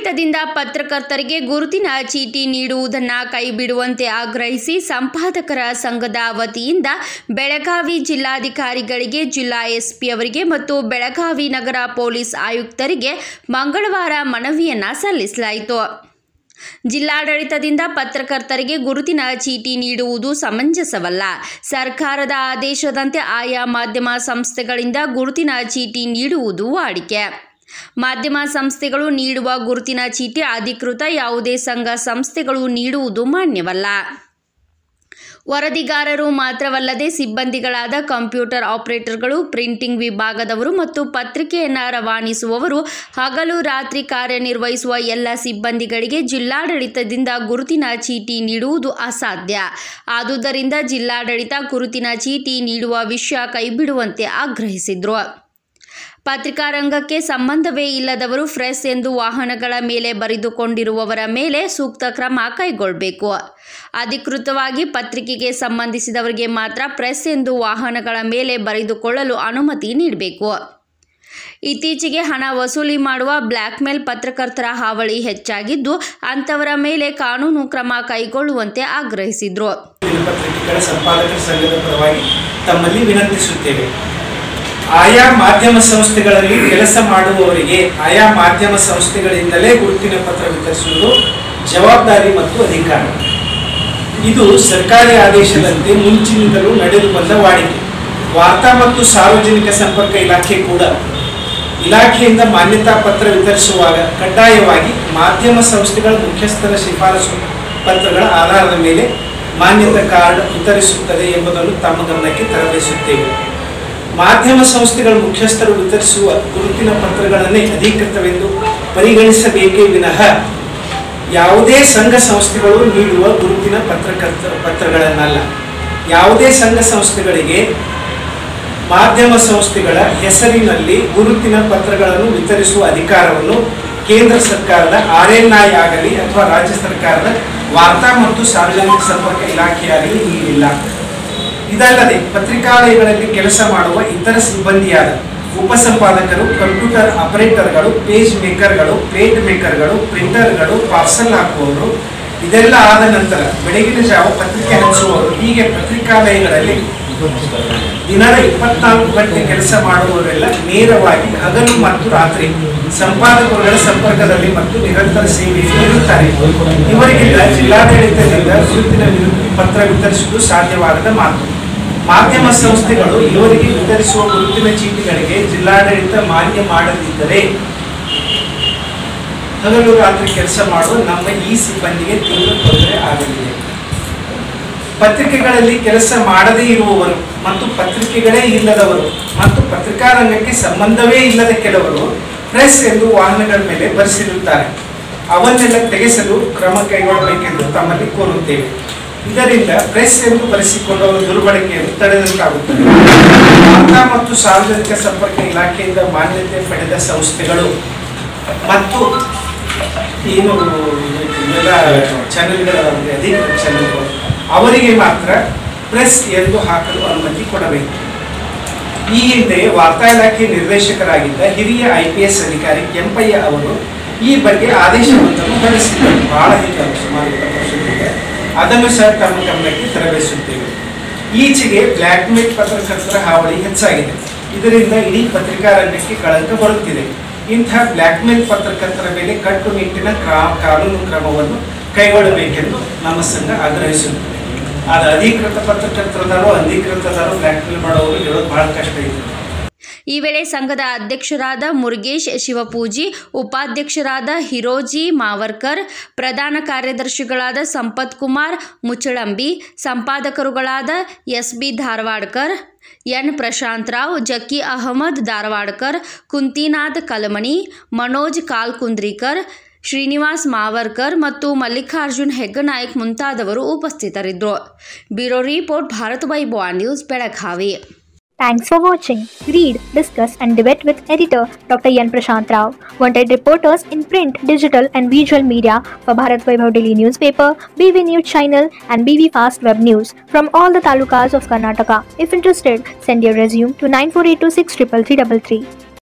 ಜಿಲ್ಲಾಡಳಿತದಿಂದ ಪತ್ರಕರ್ತರಿಗೆ ಗುರುತಿನ ಚೀಟಿ ನೀಡುವುದನ್ನು ಕೈಬಿಡುವಂತೆ ಆಗ್ರಹಿಸಿ ಸಂಪಾದಕರ ಸಂಘದ ವತಿಯಿಂದ ಬೆಳಗಾವಿ ಜಿಲ್ಲಾಧಿಕಾರಿಗಳಿಗೆ ಜಿಲ್ಲಾ ಎಸ್ಪಿ ಅವರಿಗೆ ಮತ್ತು ಬೆಳಗಾವಿ ನಗರ ಪೊಲೀಸ್ ಆಯುಕ್ತರಿಗೆ ಮಂಗಳವಾರ ಮನವಿಯನ್ನ ಸಲ್ಲಿಸಲಾಯಿತು ಜಿಲ್ಲಾಡಳಿತದಿಂದ ಪತ್ರಕರ್ತರಿಗೆ ಗುರುತಿನ ಚೀಟಿ ನೀಡುವುದು ಸಮಂಜಸವಲ್ಲ ಸರ್ಕಾರದ ಆದೇಶದಂತೆ ಆಯಾ ಮಾಧ್ಯಮ ಸಂಸ್ಥೆಗಳಿಂದ ಗುರುತಿನ ಚೀಟಿ ನೀಡುವುದು ವಾಡಿಕೆ ಮಾಧ್ಯಮ ಸಂಸ್ಥೆಗಳು ನೀಡುವ ಗುರುತಿನ ಚೀಟಿ ಅಧಿಕೃತ ಯಾವುದೇ ಸಂಘ ಸಂಸ್ಥೆಗಳು ನೀಡುವುದು ಮಾನ್ಯವಲ್ಲ ವರದಿಗಾರರು ಮಾತ್ರವಲ್ಲದೆ ಸಿಬ್ಬಂದಿಗಳಾದ ಕಂಪ್ಯೂಟರ್ ಆಪರೇಟರ್ಗಳು ಪ್ರಿಂಟಿಂಗ್ ವಿಭಾಗದವರು ಮತ್ತು ಪತ್ರಿಕೆಯನ್ನು ರವಾನಿಸುವವರು ಹಗಲು ರಾತ್ರಿ ಕಾರ್ಯನಿರ್ವಹಿಸುವ ಎಲ್ಲ ಸಿಬ್ಬಂದಿಗಳಿಗೆ ಜಿಲ್ಲಾಡಳಿತದಿಂದ ಗುರುತಿನ ಚೀಟಿ ನೀಡುವುದು ಅಸಾಧ್ಯ ಆದುದರಿಂದ ಜಿಲ್ಲಾಡಳಿತ ಗುರುತಿನ ಚೀಟಿ ನೀಡುವ ವಿಷಯ ಕೈಬಿಡುವಂತೆ ಆಗ್ರಹಿಸಿದ್ರು ಪತ್ರಿಕಾ ರಂಗಕ್ಕೆ ಸಂಬಂಧವೇ ಇಲ್ಲದವರು ಫ್ರೆಸ್ ಎಂದು ವಾಹನಗಳ ಮೇಲೆ ಬರೆದುಕೊಂಡಿರುವವರ ಮೇಲೆ ಸೂಕ್ತ ಕ್ರಮ ಕೈಗೊಳ್ಳಬೇಕು ಅಧಿಕೃತವಾಗಿ ಪತ್ರಿಕೆಗೆ ಸಂಬಂಧಿಸಿದವರಿಗೆ ಮಾತ್ರ ಪ್ರೆಸ್ ಎಂದು ವಾಹನಗಳ ಮೇಲೆ ಬರೆದುಕೊಳ್ಳಲು ಅನುಮತಿ ನೀಡಬೇಕು ಇತ್ತೀಚೆಗೆ ಹಣ ವಸೂಲಿ ಮಾಡುವ ಬ್ಲ್ಯಾಕ್ಮೇಲ್ ಪತ್ರಕರ್ತರ ಹಾವಳಿ ಹೆಚ್ಚಾಗಿದ್ದು ಅಂಥವರ ಮೇಲೆ ಕಾನೂನು ಕ್ರಮ ಕೈಗೊಳ್ಳುವಂತೆ ಆಗ್ರಹಿಸಿದ್ರು ದಿನಪತ್ರಿಕೆಗಳ ಸಂಪಾದಕರ ಸಂಘದ ಪರವಾಗಿ ತಮ್ಮಲ್ಲಿ ವಿನಂತಿಸುತ್ತೇವೆ ಆಯಾ ಮಾಧ್ಯಮ ಸಂಸ್ಥೆಗಳಲ್ಲಿ ಕೆಲಸ ಮಾಡುವವರಿಗೆ ಆಯಾ ಮಾಧ್ಯಮ ಸಂಸ್ಥೆಗಳಿಂದಲೇ ಗುರುತಿನ ಪತ್ರ ವಿತರಿಸುವುದು ಜವಾಬ್ದಾರಿ ಮತ್ತು ಅಧಿಕಾರ ಇದು ಸರ್ಕಾರಿ ಆದೇಶದಂತೆ ಮುಂಚಿನಿಂದಲೂ ನಡೆದು ಬಂದ ವಾಡಿಕೆ ವಾರ್ತಾ ಮತ್ತು ಸಾರ್ವಜನಿಕ ಸಂಪರ್ಕ ಇಲಾಖೆ ಕೂಡ ಇಲಾಖೆಯಿಂದ ಮಾನ್ಯತಾ ಪತ್ರ ವಿತರಿಸುವಾಗ ಕಡ್ಡಾಯವಾಗಿ ಮಾಧ್ಯಮ ಸಂಸ್ಥೆಗಳ ಮುಖ್ಯಸ್ಥರ ಶಿಫಾರಸು ಪತ್ರಗಳ ಆಧಾರದ ಮೇಲೆ ಮಾನ್ಯತಾ ಕಾರ್ಡ್ ವಿತರಿಸುತ್ತದೆ ಎಂಬುದನ್ನು ತಮ್ಮ ಗಮನಕ್ಕೆ ತರಬೇಸುತ್ತೇವೆ ಮಾಧ್ಯಮ ಸಂಸ್ಥೆಗಳ ಮುಖ್ಯಸ್ಥರು ವಿತರಿಸುವ ಗುರುತಿನ ಪತ್ರಗಳನ್ನೇ ಅಧಿಕೃತವೆಂದು ಪರಿಗಣಿಸಬೇಕೇ ವಿನಃ ಯಾವುದೇ ಸಂಘ ಸಂಸ್ಥೆಗಳು ನೀಡುವ ಗುರುತಿನ ಪತ್ರಕರ್ತ ಪತ್ರಗಳನ್ನಲ್ಲ ಯಾವುದೇ ಸಂಘ ಸಂಸ್ಥೆಗಳಿಗೆ ಮಾಧ್ಯಮ ಸಂಸ್ಥೆಗಳ ಹೆಸರಿನಲ್ಲಿ ಗುರುತಿನ ಪತ್ರಗಳನ್ನು ವಿತರಿಸುವ ಅಧಿಕಾರವನ್ನು ಕೇಂದ್ರ ಸರ್ಕಾರದ ಆರ್ ಎನ್ ಐ ಆಗಲಿ ಅಥವಾ ರಾಜ್ಯ ಸರ್ಕಾರದ ವಾರ್ತಾ ಮತ್ತು ಸಾರ್ವಜನಿಕ ಸಂಪರ್ಕ ಇಲಾಖೆಯಾಗಲಿ ನೀಡಿಲ್ಲ ಇದಲ್ಲದೆ ಪತ್ರಿಕಾಲಯಗಳಲ್ಲಿ ಕೆಲಸ ಮಾಡುವ ಇತರ ಸಿಬ್ಬಂದಿಯಾದ ಉಪಸಂಪಾದಕರು ಕಂಪ್ಯೂಟರ್ ಆಪರೇಟರ್ಗಳು ಪೇಜ್ ಮೇಕರ್ಗಳು ಪ್ಲೇಟ್ ಮೇಕರ್ಗಳು ಪ್ರಿಂಟರ್ಗಳು ಪಾರ್ಸಲ್ ಹಾಕುವವರು ಇದೆಲ್ಲ ಆದ ನಂತರ ಬೆಳಗಿನ ಜಾವ ಪತ್ರಿಕೆ ಹಂಚುವವರು ಹೀಗೆ ಪತ್ರಿಕಾಲಯಗಳಲ್ಲಿ ದಿನದ ಇಪ್ಪತ್ನಾಲ್ಕು ಗಂಟೆ ಕೆಲಸ ಮಾಡುವವರೆಲ್ಲ ನೇರವಾಗಿ ಹಗಲು ಮತ್ತು ರಾತ್ರಿ ಸಂಪಾದಕರುಗಳ ಸಂಪರ್ಕದಲ್ಲಿ ಮತ್ತು ನಿರಂತರ ಸೇವೆಯಲ್ಲಿ ಇರುತ್ತಾರೆ ಇವರಿಗೆಲ್ಲ ಜಿಲ್ಲಾಡಳಿತದಿಂದ ಗುರುತಿನ ವಿರುದ್ಧ ಪತ್ರ ವಿತರಿಸುವುದು ಸಾಧ್ಯವಾಗದ ಮಾತು ಮಾಧ್ಯಮ ಸಂಸ್ಥೆಗಳು ಇವರಿಗೆ ವಿತರಿಸುವ ಗುರುತಿನ ಚೀಟಿಗಳಿಗೆ ಜಿಲ್ಲಾಡಳಿತ ಮಾನ್ಯ ಮಾಡದಿದ್ದರೆ ಹಗಲು ರಾತ್ರಿ ಕೆಲಸ ಮಾಡುವ ನಮ್ಮ ಈ ಸಿಬ್ಬಂದಿಗೆ ತೀವ್ರ ತೊಂದರೆ ಆಗಲಿದೆ ಪತ್ರಿಕೆಗಳಲ್ಲಿ ಕೆಲಸ ಮಾಡದೇ ಇರುವವರು ಮತ್ತು ಪತ್ರಿಕೆಗಳೇ ಇಲ್ಲದವರು ಮತ್ತು ಪತ್ರಿಕಾ ರಂಗಕ್ಕೆ ಸಂಬಂಧವೇ ಇಲ್ಲದ ಕೆಲವರು ಪ್ರೆಸ್ ಎಂದು ವಾಹನಗಳ ಮೇಲೆ ಬರೆಸಿರುತ್ತಾರೆ ಅವನ್ನೆಲ್ಲ ತೆಗೆಸಲು ಕ್ರಮ ಕೈಗೊಳ್ಳಬೇಕೆಂದು ತಮ್ಮಲ್ಲಿ ಕೋರುತ್ತೇವೆ ಇದರಿಂದ ಪ್ರೆಸ್ ಎಂದು ಬರೆಸಿಕೊಂಡವರ ದುರ್ಬಳಕೆಯನ್ನು ತಡೆದಂತಾಗುತ್ತದೆ ವಾರ್ತಾ ಮತ್ತು ಸಾರ್ವಜನಿಕ ಸಂಪರ್ಕ ಇಲಾಖೆಯಿಂದ ಮಾನ್ಯತೆ ಪಡೆದ ಸಂಸ್ಥೆಗಳು ಮತ್ತು ಏನು ಎಲ್ಲ ಚಾನೆಲ್ಗಳ ಅಧಿಕೃತ ಚಾನೆಲ್ಗಳು ಅವರಿಗೆ ಮಾತ್ರ ಪ್ರೆಸ್ ಎಂದು ಹಾಕಲು ಅನುಮತಿ ಕೊಡಬೇಕು ಈ ಹಿಂದೆ ವಾರ್ತಾ ಇಲಾಖೆ ನಿರ್ದೇಶಕರಾಗಿದ್ದ ಹಿರಿಯ ಐ ಪಿ ಎಸ್ ಅಧಿಕಾರಿ ಕೆಂಪಯ್ಯ ಅವರು ಈ ಬಗ್ಗೆ ಆದೇಶವೊಂದನ್ನು ಹೊರಡಿಸಿದ್ದರು ಬಹಳ ಹಿಂದೆ ಸುಮಾರು ಇಪ್ಪತ್ತು ವರ್ಷದ ಹಿಂದೆ ಅದನ್ನು ಸಹ ತಮ್ಮ ಗಮನಕ್ಕೆ ತರಬೇಸುತ್ತೇವೆ ಈಚೆಗೆ ಬ್ಲ್ಯಾಕ್ ಮೇಲ್ ಪತ್ರಕರ್ತರ ಹಾವಳಿ ಹೆಚ್ಚಾಗಿದೆ ಇದರಿಂದ ಇಡೀ ಪತ್ರಿಕಾ ರಂಗಕ್ಕೆ ಕಳಂಕ ಬರುತ್ತಿದೆ ಇಂಥ ಬ್ಲ್ಯಾಕ್ ಮೇಲ್ ಪತ್ರಕರ್ತರ ಮೇಲೆ ಕಟ್ಟುನಿಟ್ಟಿನ ಕ್ರಾ- ಕಾನೂನು ಕ್ರಮವನ್ನು ಕೈಗೊಳ್ಳಬೇಕೆಂದು ನಮ್ಮ ಸಂಘ ಆಗ್ರಹಿಸುತ್ತದೆ ಅದು ಅಧಿಕೃತ ಪತ್ರಕರ್ತರದಾರೋ ಅಧಿಕೃತದಾರೋ ಬ್ಲ್ಯಾಕ್ ಮೇಲ್ ಮಾಡೋರು ಹೇಳೋದು ಬಹಳ ಕಷ್ಟ ಇದೆ ಈ ವೇಳೆ ಸಂಘದ ಅಧ್ಯಕ್ಷರಾದ ಮುರುಗೇಶ್ ಶಿವಪೂಜಿ ಉಪಾಧ್ಯಕ್ಷರಾದ ಹಿರೋಜಿ ಮಾವರ್ಕರ್ ಪ್ರಧಾನ ಕಾರ್ಯದರ್ಶಿಗಳಾದ ಸಂಪತ್ ಕುಮಾರ್ ಮುಚ್ಚಳಂಬಿ ಸಂಪಾದಕರುಗಳಾದ S B Dharwadkar N Prashanth Rao Zakki Ahmed Dharwadkar Kunthinath Kalamani Manoj Kalkundrikar Srinivas Mavarkar ಮತ್ತು ಮಲ್ಲಿಕಾರ್ಜುನ್ ಹೆಗ್ಗನಾಯಕ್ ಮುಂತಾದವರು ಉಪಸ್ಥಿತರಿದ್ದರು bureau report Bharat Vaibhava news Belagavi Thanks for watching. Read, discuss, and debate with editor Dr. Yan Prashant Rao. Wanted reporters in print, digital, and visual media for Bharat Vaibhav Daily Newspaper, BV News Channel, and BV Fast Web News from all the talukas of Karnataka. If interested, send your resume to 9482633333.